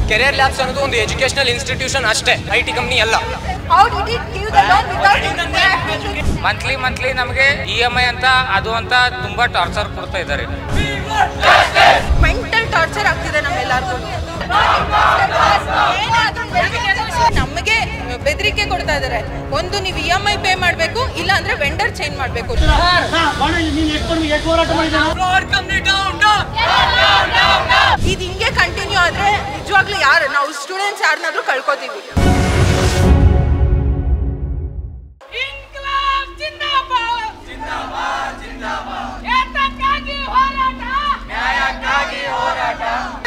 career labs ಅನ್ನೋದು ಒಂದು educational institution ಅಷ್ಟೇ ಐ ಟಿ ಕಂಪ್ನಿ ಅಲ್ಲ How did it give the loan without interacting with monthly monthly ನಮಗೆ E M I ಅಂತ ಅದು ಅಂತ ತುಂಬಾ ಟಾರ್ಚರ್ ಕೊಡ್ತಾ ಇದ್ದಾರೆ ಮೆಂಟಲ್ ಟಾರ್ಚರ್ ಆಗ್ತಿದೆ ನಮ್ಮೆಲ್ಲರಿಗೂ ನಮಗೆ ಬೆದರಿಕೆ ಕೊಡ್ತಾ ಇದ್ದಾರೆ ಒಂದು ನೀವು ಇ ಎಮ್ ಐ ಪೇ ಮಾಡಬೇಕು ಇಲ್ಲ ಅಂದ್ರೆ ವೆಂಡರ್ ಚೇಂಜ್ ಮಾಡಬೇಕು ಇದು ಹಿಂಗೆ ಕಂಟಿನ್ಯೂ ಆದ್ರೆ ನಿಜವಾಗ್ಲೂ ಯಾರು ನಾವು ಸ್ಟೂಡೆಂಟ್ಸ್ ಯಾರನ್ನಾದ್ರೂ ಕಳ್ಕೊತೀವಿ ಇನ್ಕ್ಲಾಬ್ ಜಿಂದಾಬಾದ್ ಜಿಂದಾಬಾದ್ ಜಿಂದಾಬಾದ್ ಏತಕ್ಕಾಗಿ ಹೋರಾಟ ನ್ಯಾಯಕ್ಕಾಗಿ ಹೋರಾಟ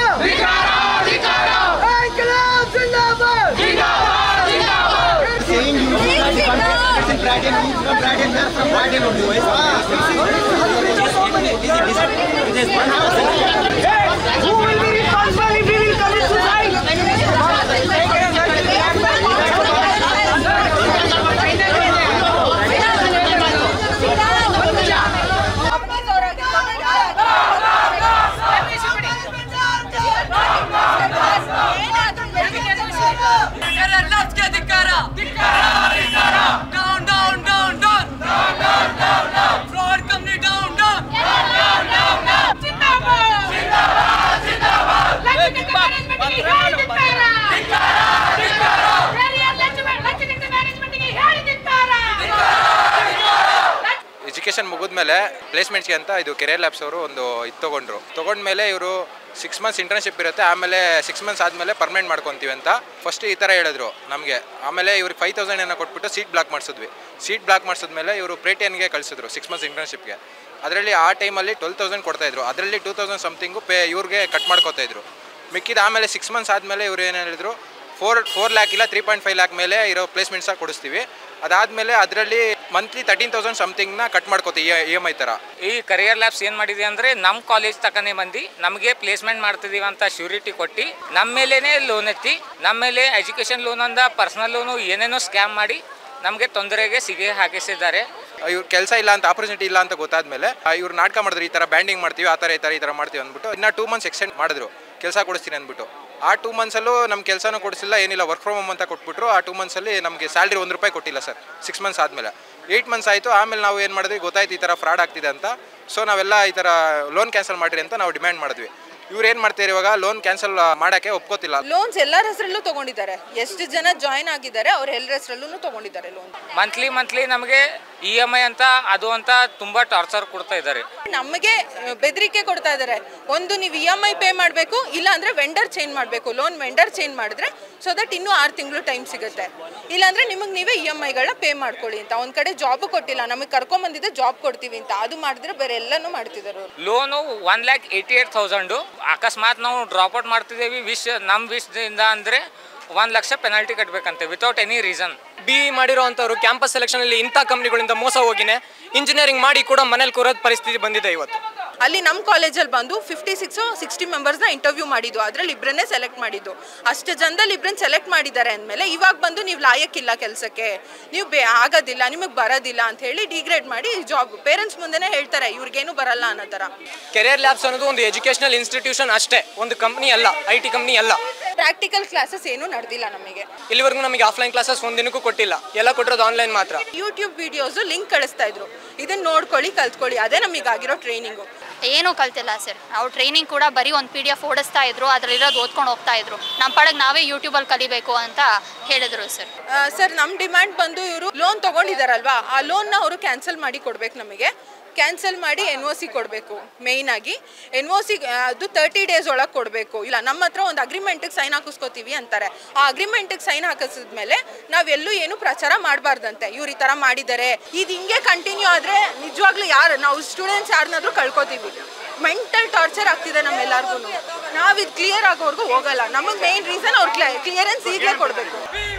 ಎಜುಕೇಷನ್ ಮುಗಿದ್ಮೇಲೆ ಪ್ಲೇಸ್ಮೆಂಟ್ಸ್ಗೆ ಅಂತ ಇದು ಕೆರಿಯರ್ ಲ್ಯಾಬ್ಸ್ ಅವರು ಒಂದು ಇದು ತೊಗೊಂಡ್ರು ತೊಗೊಂಡ್ಮೇಲೆ ಇವರು ಸಿಕ್ಸ್ ಮಂತ್ಸ್ ಇಂಟರ್ನ್ಶಿಪ್ ಇರುತ್ತೆ ಆಮೇಲೆ ಸಿಕ್ಸ್ ಮಂತ್ಸ್ ಆದಮೇಲೆ ಪರ್ಮನೆಂಟ್ ಮಾಡ್ಕೊತೀವಿ ಅಂತ ಫಸ್ಟ್ ಈ ಥರ ಹೇಳಿದ್ರು ನಮಗೆ ಆಮೇಲೆ ಇವ್ರಿಗೆ ಫೈವ್ ತೌಸಂಡ್ ಏನೋ ಕೊಟ್ಬಿಟ್ಟು ಸೀಟ್ ಬ್ಲಾಕ್ ಮಾಡಿಸಿದ್ವಿ ಸೀಟ್ ಬ್ಲಾಕ್ ಮಾಡಿಸಿದ್ಮೇಲೆ ಇವರು ಪ್ರೇಟಿಯನ್ಗೆ ಕಳಿಸಿದ್ರು ಸಿಕ್ಸ್ ಮಂತ್ಸ್ ಇಂಟರ್ನ್ಶಿಪ್ಗೆ ಅದರಲ್ಲಿ ಆ ಟೈಮಲ್ಲಿ ಟ್ವೆಲ್ ತೌಸಂಡ್ ಕೊಡ್ತಾಯಿದ್ರು ಅದರಲ್ಲಿ ಟೂ ತೌಸಂಡ್ ಸಮಥಿಂಗು ಪೇ ಇವ್ರಿಗೆ ಕಟ್ ಮಾಡ್ಕೋತಾ ಇದ್ರು ಮಿಕ್ಕಿದ ಆಮೇಲೆ ಸಿಕ್ಸ್ ಮಂತ್ಸ್ ಆದಮೇಲೆ ಇವ್ರು ಏನು ಹೇಳಿದ್ರು ಫೋರ್ ಫೋರ್ ಲ್ಯಾಕ್ ಇಲ್ಲ ತ್ರೀ ಪಾಯಿಂಟ್ ಫೈವ್ ಲ್ಯಾಕ್ ಮೇಲೆ ಇರೋ ಪ್ಲೇಸ್ಮೆಂಟ್ಸಾಗಿ ಕೊಡಿಸ್ತೀವಿ ಅದಾದಮೇಲೆ ಅದರಲ್ಲಿ ಮಂತ್ಲಿ ತರ್ಟೀನ್ ತೌಸಂಡ್ ಸಮಥಿಂಗ್ನ ಕಟ್ ಮಾಡ್ಕೋತೀವಿ ಇ ಎಮ್ ಐ ಥರ ಈ ಕರಿಯರ್ ಲ್ಯಾಬ್ಸ್ ಏನು ಮಾಡಿದೆ ಅಂದರೆ ನಮ್ಮ ಕಾಲೇಜ್ ತಕನೇ ಬಂದು ನಮಗೆ ಪ್ಲೇಸ್ಮೆಂಟ್ ಮಾಡ್ತಿದೀವಿ ಅಂತ ಶ್ಯೂರಿಟಿ ಕೊಟ್ಟು ನಮ್ಮ ಮೇಲೇ ಲೋನ್ ಎತ್ತಿ ನಮ್ಮ ಮೇಲೆ ಎಜುಕೇಷನ್ ಲೋನ್ ಅಂದ ಪರ್ಸನಲ್ ಲೋನು ಏನೇನೋ ಸ್ಕ್ಯಾಮ್ ಮಾಡಿ ನಮಗೆ ತೊಂದರೆಗೆ ಸಿಗಿ ಹಾಕಿಸಿದ್ದಾರೆ ಇವ್ರ ಕೆಲಸ ಇಲ್ಲ ಅಂತ ಆಪರ್ಚುನಿಟಿ ಇಲ್ಲ ಅಂತ ಗೊತ್ತಾದ್ಮೇಲೆ ಇವ್ರು ನಾಟಕ ಮಾಡಿದ್ರು ಈ ಥರ ಬ್ಯಾಂಡಿಂಗ್ ಮಾಡ್ತೀವಿ ಆ ಥರ ಈ ಥರ ಈ ಥರ ಮಾಡ್ತೀವಿ ಅಂದ್ಬಿಟ್ಟು ಇನ್ನು ಟೂ ಮಂತ್ಸ್ ಎಕ್ಸ್ಟೆಂಡ್ ಮಾಡಿದ್ರು ಕೆಲಸ ಕೊಡಿಸ್ತೀನಿ ಅಂದ್ಬಿಟ್ಟು ಆ ಟೂ ಮಂತ್ಸಲ್ಲೂ ನಮ್ಮ ಕೆಲಸನೂ ಕೊಡಿಸಿಲ್ಲ ಏನಿಲ್ಲ ವರ್ಕ್ ಫ್ರಮ್ ಹೋಮ್ ಅಂತ ಕೊಟ್ಬಿಟ್ರು ಆ ಟೂ ಮಂತ್ಸಲ್ಲಿ ನಮಗೆ ಸ್ಯಾಲ್ರಿ ಒಂದು ರೂಪಾಯಿ ಕೊಟ್ಟಿಲ್ಲ ಸರ್ ಸಿಕ್ಸ್ ಮಂತ್ಸ್ ಆದಮೇಲೆ ಏಯ್ಟ್ ಮಂತ್ಸ್ ಆಯಿತು ಆಮೇಲೆ ನಾವು ಏನು ಮಾಡಿದ್ವಿ ಗೊತ್ತಾಯ್ತು ಈ ಥರ ಫ್ರಾಡ್ ಆಗ್ತಿದೆ ಅಂತ ಸೊ ನಾವೆಲ್ಲ ಈ ಥರ ಲೋನ್ ಕ್ಯಾನ್ಸಲ್ ಮಾಡಿರಿ ಅಂತ ನಾವು ಡಿಮ್ಯಾಂಡ್ ಮಾಡಿದ್ವಿ ಇವ್ರು ಏನು ಮಾಡ್ತಾರೆ ಇವಾಗ ಲೋನ್ ಕ್ಯಾನ್ಸಲ್ ಮಾಡೋಕ್ಕೆ ಒಪ್ಕೋತಿಲ್ಲ ಲೋನ್ಸ್ ಎಲ್ಲರ ಹೆಸರಲ್ಲೂ ತಗೊಂಡಿದ್ದಾರೆ ಎಷ್ಟು ಜನ ಜಾಯ್ನ್ ಆಗಿದ್ದಾರೆ ಅವ್ರ ಎಲ್ಲರ ಹೆಸರಲ್ಲೂ ತಗೊಂಡಿದ್ದಾರೆ ಲೋನ್ ಮಂತ್ಲಿ ಮಂತ್ಲಿ ನಮಗೆ ಇ ಎಮ್ ಐ ಅಂತ ಅದು ಅಂತ ತುಂಬ ಟಾರ್ಚರ್ ಕೊಡ್ತಾ ಇದ್ದಾರೆ ನಮಗೆ ಬೆದರಿಕೆ ಕೊಡ್ತಾ ಇದ್ದಾರೆ ಒಂದು ನೀವು ಇ ಎಮ್ ಐ ಪೇ ಮಾಡಬೇಕು ಇಲ್ಲ ಅಂದ್ರೆ ವೆಂಡರ್ ಚೇಂಜ್ ಮಾಡಬೇಕು ಲೋನ್ ವೆಂಡರ್ ಚೇಂಜ್ ಮಾಡಿದ್ರೆ ಸೊ ದಟ್ ಇನ್ನೂ ಆರು ತಿಂಗಳು ಟೈಮ್ ಸಿಗುತ್ತೆ ಇಲ್ಲಾಂದ್ರೆ ನಿಮಗೆ ನೀವೇ ಇ ಎಮ್ ಐಗಳನ್ನ ಪೇ ಮಾಡ್ಕೊಳ್ಳಿ ಅಂತ ಒಂದು ಕಡೆ ಜಾಬ್ ಕೊಟ್ಟಿಲ್ಲ ನಮಗೆ ಕರ್ಕೊಂಬಂದಿದ್ದೆ ಜಾಬ್ ಕೊಡ್ತೀವಿ ಅಂತ ಅದು ಮಾಡಿದ್ರೆ ಬೇರೆ ಎಲ್ಲನೂ ಮಾಡ್ತಿದ್ದಾರೆ ಅವ್ರು loan one lakh eighty eight thousand ಅಕಸ್ಮಾತ್ ನಾವು ಡ್ರಾಪ್ ಔಟ್ ಮಾಡ್ತಿದ್ದೀವಿ ವಿಶ್ ನಮ್ಮ ವಿಶ್ದಿಂದ ಅಂದರೆ ಒಂದು ಲಕ್ಷ ಪೆನಾಲ್ಟಿ ಕಟ್ಟಬೇಕಂತೆ without any reason B E ಮಾಡಿರೋವಂಥವ್ರು ಕ್ಯಾಂಪಸ್ ಸೆಲೆಕ್ಷನಲ್ಲಿ ಇಂಥ ಕಂಪ್ನಿಗಳಿಂದ ಮೋಸ ಹೋಗಿನೇ ಇಂಜಿನಿಯರಿಂಗ್ ಮಾಡಿ ಕೂಡ ಮನೇಲಿ ಕೂರೋದು ಪರಿಸ್ಥಿತಿ ಬಂದಿದೆ ಇವತ್ತು ಅಲ್ಲಿ ನಮ್ಮ ಕಾಲೇಜಲ್ಲಿ ಬಂದು ಫಿಫ್ಟಿ ಸಿಕ್ಸ್ ಸಿಕ್ಸ್ಟಿ ಮೆಂಬರ್ಸ್ನ ಇಂಟರ್ವ್ಯೂ ಮಾಡಿದ್ದು ಅದರಲ್ಲಿ ಇಬ್ಬರನ್ನೇ ಸೆಲೆಕ್ಟ್ ಮಾಡಿದ್ದು ಅಷ್ಟು ಜನದಲ್ಲಿ ಇಬ್ಬರನ್ನ ಸೆಲೆಕ್ಟ್ ಮಾಡಿದ್ದಾರೆ ಅಂದಮೇಲೆ ಇವಾಗ ಬಂದು ನೀವು ಲಾಯಕ್ಕಿಲ್ಲ ಕೆಲಸಕ್ಕೆ ನೀವು ಬೇ ಆಗೋದಿಲ್ಲ ನಿಮಗೆ ಬರೋದಿಲ್ಲ ಅಂತ ಹೇಳಿ ಡಿಗ್ರೇಡ್ ಮಾಡಿ ಜಾಬ್ ಪೇರೆಂಟ್ಸ್ ಮುಂದೆನೇ ಹೇಳ್ತಾರೆ ಇವ್ರಿಗೇನು ಬರಲ್ಲ ಅನ್ನೋ ಥರ ಕೆರಿಯರ್ ಲ್ಯಾಬ್ಸ್ ಅನ್ನೋದು ಒಂದು ಎಜುಕೇಶನಲ್ ಇನ್ಸ್ಟಿಟ್ಯೂಷನ್ ಅಷ್ಟೇ ಒಂದು ಕಂಪ್ನಿ ಅಲ್ಲ ಐ ಟಿ ಕಂಪ್ನಿ ಅಲ್ಲ ಪ್ರಾಕ್ಟಿಕಲ್ ಕ್ಲಾಸಸ್ ಏನೂ ನಡೆದಿಲ್ಲ ನಮಗೆ ಇಲ್ಲಿವರೆಗೂ ನಮಗೆ ಆಫ್ಲೈನ್ ಕ್ಲಾಸಸ್ ಒಂದಿನಕ್ಕೂ ಕೊಟ್ಟಿಲ್ಲ ಎಲ್ಲ ಕೊಟ್ಟಿರೋದು ಆನ್ಲೈನ್ ಮಾತ್ರ ಯೂಟ್ಯೂಬ್ ವಿಡಿಯೋಸು ಲಿಂಕ್ ಕಳಿಸ್ತಾ ಇದ್ರು ಇದನ್ನ ನೋಡ್ಕೊಳ್ಳಿ ಕಲ್ತ್ಕೊಳ್ಳಿ ಅದೇ ನಮಗಾಗಿರೋ ಟ್ರೈನಿಂಗು ಏನೂ ಕಲ್ತಿಲ್ಲ ಸರ್ ಅವ್ರು ಟ್ರೈನಿಂಗ್ ಕೂಡ ಬರೀ ಒಂದು ಪಿ ಡಿ ಎಫ್ ಓಡಿಸ್ತಾ ಇದ್ರು ಅದ್ರಲ್ಲಿರೋದು ಓದ್ಕೊಂಡು ಹೋಗ್ತಾ ಇದ್ರು ನಮ್ಮ ಪಾಡಕ್ಕೆ ನಾವೇ ಯೂಟ್ಯೂಬಲ್ಲಿ ಕಲಿಬೇಕು ಅಂತ ಹೇಳಿದ್ರು ಸರ್ ಸರ್ ನಮ್ಮ ಡಿಮ್ಯಾಂಡ್ ಬಂದು ಇವರು ಲೋನ್ ತಗೊಂಡಿದಾರಲ್ವಾ ಆ ಲೋನ್ನ ಅವರು ಕ್ಯಾನ್ಸಲ್ ಮಾಡಿ ಕೊಡ್ಬೇಕು ನಮಗೆ ಕ್ಯಾನ್ಸಲ್ ಮಾಡಿ ಎನ್ ಒ ಸಿ ಕೊಡಬೇಕು ಮೇಯ್ನ್ ಆಗಿ ಎನ್ ಒ ಸಿ ಅದು ತರ್ಟಿ ಡೇಸ್ ಒಳಗೆ ಕೊಡಬೇಕು ಇಲ್ಲ ನಮ್ಮ ಹತ್ರ ಒಂದು ಅಗ್ರಿಮೆಂಟಿಗೆ ಸೈನ್ ಹಾಕಿಸ್ಕೋತೀವಿ ಅಂತಾರೆ ಆ ಅಗ್ರಿಮೆಂಟಿಗೆ ಸೈನ್ ಹಾಕಿಸಿದ್ಮೇಲೆ ನಾವೆಲ್ಲೂ ಏನು ಪ್ರಚಾರ ಮಾಡಬಾರ್ದಂತೆ ಇವ್ರು ಈ ಥರ ಮಾಡಿದ್ದಾರೆ ಇದು ಹಿಂಗೆ ಕಂಟಿನ್ಯೂ ಆದರೆ ನಿಜವಾಗ್ಲೂ ಯಾರು ನಾವು ಸ್ಟೂಡೆಂಟ್ಸ್ ಯಾರನ್ನಾದ್ರೂ ಕಳ್ಕೊತೀವಿ ಮೆಂಟಲ್ ಟಾರ್ಚರ್ ಆಗ್ತಿದೆ ನಮ್ಮೆಲ್ಲರಿಗೂ ನಾವು ಇದು ಕ್ಲಿಯರ್ ಆಗೋವರೆಗೂ ಹೋಗಲ್ಲ ನಮಗೆ ಮೇನ್ ರೀಸನ್ ಅವ್ರು ಕ್ಲಿಯರೆನ್ಸ್ ಈಗಲೇ ಕೊಡಬೇಕು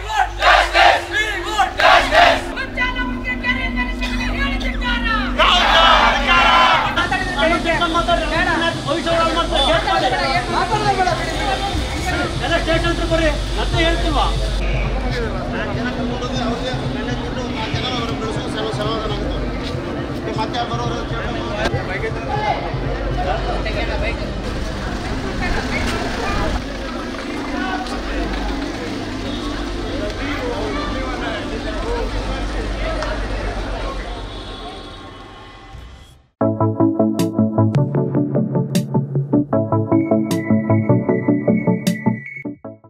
ಮುಂಜಾನೆ ಮುಖ್ಯ ಕೆರೆ ನಡೆಸಿದ ಹೇಳಿದ್ದಾರೆ ಮತ್ತೆ ಬರೋರು